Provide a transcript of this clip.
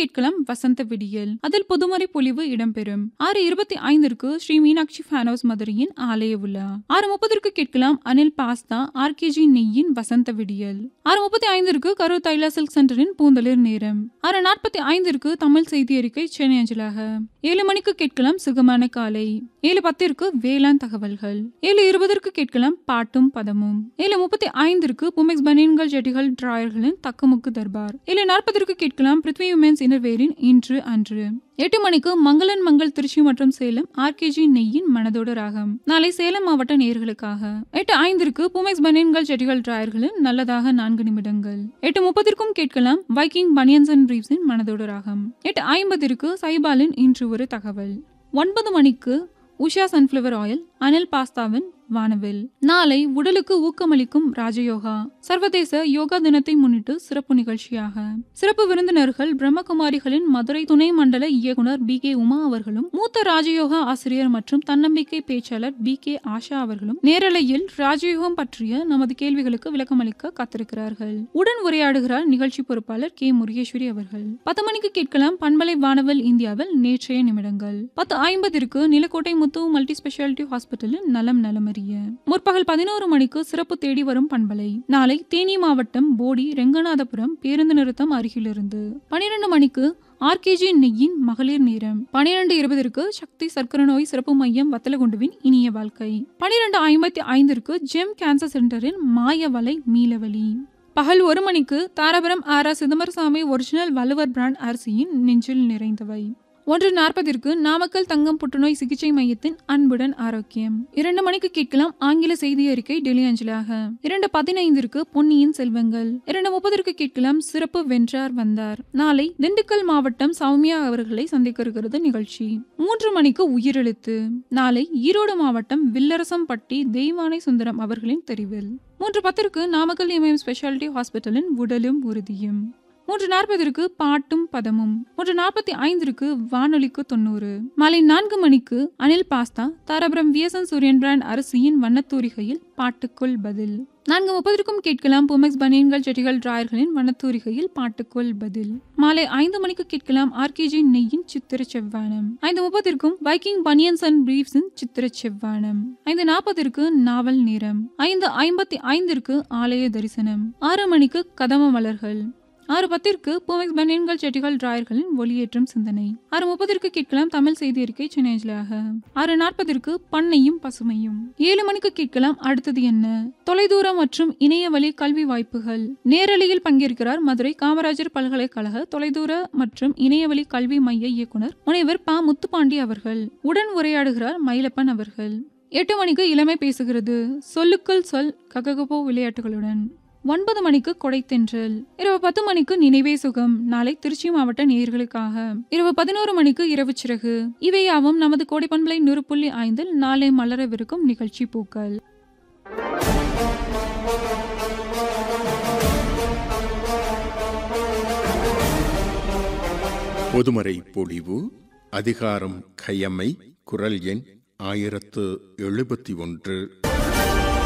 கேட்கலாம் வசந்த விடியல் அதில் பொதுமறை பொலிவு இடம்பெறும் ஆறு இருபத்தி ஐந்திற்கு ஸ்ரீ மீனாட்சி ஃபேன் ஹவுஸ் மதுரையின் ஆலய விழா ஆறு முப்பதற்கு கேட்கலாம் அனில் பாஸ்தா ஆர்கேஜி நெய்யின் வசந்த விடியல் ஆறு முப்பத்தி ஐந்திற்கு கரூர் தைலா சில்க் சென்டரின் பூந்தளிர் நேரம் ஆறு நாற்பத்தி ஐந்திற்கு தமிழ் செய்தி அறிக்கை சென்னை அஞ்சலாக ஏழு மணிக்கு கேட்கலாம் சுகமான காலை ஏழு பத்திற்கு வேளாண் தகவல்கள் ஏழு இருபதற்கு கேட்கலாம் பாட்டும் பதமும் ஏழு முப்பத்தி ஐந்திற்கு புமெக்ஸ் பனியன்கள் ஜெட்டிகள் டிராயர்களின் தக்குமுக்கு தர்பார் ஏழு நாற்பதற்கு கேட்கலாம் பிருத்வி உமன்ஸ் இன்னர்வேரின் இன்று அன்று எட்டு மணிக்கு மங்களன் மங்கள் திருச்சி மற்றும் சேலம் ஆர்கேஜி நெய்யின் மனதோடு ராகம் நாளை சேலம் மாவட்ட நேர்களுக்காக எட்டு ஐந்திற்கு புமெக்ஸ் பனியன்கள் செடிகள் டிராயர்களின் நல்லதாக நான்கு நிமிடங்கள் எட்டு முப்பதிற்கும் கேட்கலாம் வைக்கிங் பனியன்ஸ் அண்ட் ரீவ்ஸின் மனதோடு ராகம் எட்டு ஐம்பதிற்கு சைபாலின் இன்று ஒரு தகவல் ஒன்பது மணிக்கு உஷா சன்ஃப்ளவர் ஆயில் அனில் பாஸ்தாவின் வானவில் நாளை உடலுக்கு ஊக்கமளிக்கும் ராஜயோகா சர்வதேச யோகா தினத்தை முன்னிட்டு சிறப்பு நிகழ்ச்சியாக சிறப்பு விருந்தினர்கள் பிரம்மகுமாரிகளின் மதுரை துணை மண்டல இயக்குனர் பி கே உமா அவர்களும் மூத்த ராஜயோகா ஆசிரியர் மற்றும் தன்னம்பிக்கை பேச்சாளர் பி கே ஆஷா அவர்களும் நேரலையில் ராஜயோகம் பற்றிய நமது கேள்விகளுக்கு விளக்கமளிக்க காத்திருக்கிறார்கள் உடன் உரையாடுகிறார் நிகழ்ச்சி பொறுப்பாளர் கே முருகேஸ்வரி அவர்கள் பத்து மணிக்கு கேட்கலாம் பண்பலை வானவல் இந்தியாவில் நேற்றைய நிமிடங்கள் பத்து ஐம்பதிற்கு நிலக்கோட்டை முத்து மல்டி ஸ்பெஷாலிட்டி ஹாஸ்பிட்டலில் நலம் நலமறிய முற்பகல் பதினோரு மணிக்கு சிறப்பு தேடி வரும் பண்பலை நாளை தேனி மாவட்டம் போடி ரெங்கநாதபுரம் பேருந்து நிறுத்தம் அருகிலிருந்து பனிரெண்டு மணிக்கு ஆர்கேஜி நெய்யின் மகளிர் நேரம் பனிரெண்டு இருபதற்கு சக்தி சர்க்கரை நோய் சிறப்பு மையம் வத்தலகுண்டுவின் இனிய வாழ்க்கை பனிரெண்டு ஐம்பத்தி ஐந்திற்கு ஜெம் கேன்சர் சென்டரின் மாயவலை மீளவழி பகல் ஒரு மணிக்கு Dharapuram R R Chidambarasamy original Valluvar brand அரிசியின் நெஞ்சில் நிறைந்தவை ஒன்று நாற்பதிற்கு நாமக்கல் தங்கம் புற்றுநோய் சிகிச்சை மையத்தின் அன்புடன் ஆரோக்கியம் இரண்டு மணிக்கு கேட்கலாம் ஆங்கில செய்தி அறிக்கை டெல்லி அஞ்சலாக இரண்டு பதினைந்திற்கு பொன்னியின் செல்வங்கள் இரண்டு முப்பதற்கு கேட்கலாம் சிறப்பு வென்றார் வந்தார் நாளை திண்டுக்கல் மாவட்டம் சௌமியா அவர்களை சந்திக்க இருக்கிறது நிகழ்ச்சி மூன்று மணிக்கு உயிரெழுத்து நாளை ஈரோடு மாவட்டம் வில்லரசம்பட்டி தெய்வானை சுந்தரம் அவர்களின் தெரிவில் மூன்று பத்திற்கு நாமக்கல் இமயம் ஸ்பெஷாலிட்டி ஹாஸ்பிட்டலின் உடலும் உறுதியும் மூன்று நாற்பதற்கு பாட்டும் பதமும் மூன்று நாற்பத்தி ஐந்திற்கு வானொலிக்கு தொண்ணூறு மாலை நான்கு மணிக்கு Anil pasta Dharapuram VSN Suriyan brand அரிசியின் வண்ணத்தூரிகையில் பாட்டுக்குள் பதில் நான்கு முப்பதற்கும் கேட்கலாம் புமெக்ஸ் பனியன்கள் செடிகள் டிராயர்களின் வண்ணத்தூரிகையில் பாட்டுக்குள் பதில் மாலை ஐந்து மணிக்கு கேட்கலாம் ஆர்கேஜி நெய்யின் சித்திர செவ்வானம் ஐந்து முப்பதற்கும் வைக்கிங் பனியன்ஸ் அண்ட் பிரீவ்ஸின் சித்திர செவ்வானம் ஐந்து நாற்பதற்கு நாவல் நேரம் ஐந்து ஐம்பத்தி ஐந்திற்கு ஆலய தரிசனம் ஆறு மணிக்கு கதம மலர்கள் ஆறு பத்திற்கு பூமெக்ஸ் பனியன்கள் செட்டிகள் டிராயர்களின் ஒளியேற்றும் சிந்தனை ஆறு முப்பதற்கு கேட்கலாம் தமிழ் செய்தி அறிக்கை சென்னைஜலாக ஆறு நாற்பதற்கு பண்ணையும் பசுமையும் ஏழு மணிக்கு கேட்கலாம் அடுத்தது என்ன தொலைதூரம் மற்றும் இணைய வழி கல்வி வாய்ப்புகள் நேரலையில் பங்கேற்கிறார் மதுரை காமராஜர் பல்கலைக்கழக தொலைதூர மற்றும் இணையவழி கல்வி மைய இயக்குனர் முனைவர் ப முத்துப்பாண்டி அவர்கள் உடன் உரையாடுகிறார் மயிலப்பன் அவர்கள் எட்டு மணிக்கு இளமை பேசுகிறது சொல்லுக்குள் சொல் கககபோ விளையாட்டுகளுடன் ஒன்பது மணிக்கு கொடைத்தென்றல் இரவு பத்து மணிக்கு நினைவே சுகம் நாளை திருச்சி மாவட்ட நேயர்களுக்காக இரவு பதினோரு மணிக்கு இரவு சிறகு இவையாவும் நமது கோடைப்பண்பலை நூறு புள்ளி ஐந்தில் நாளை மலரவிருக்கும் நிகழ்ச்சி பூக்கள் பொதுமறை பொழிவு அதிகாரம் கையமை குரல் எண் ஆயிரத்து எழுபத்தி ஒன்று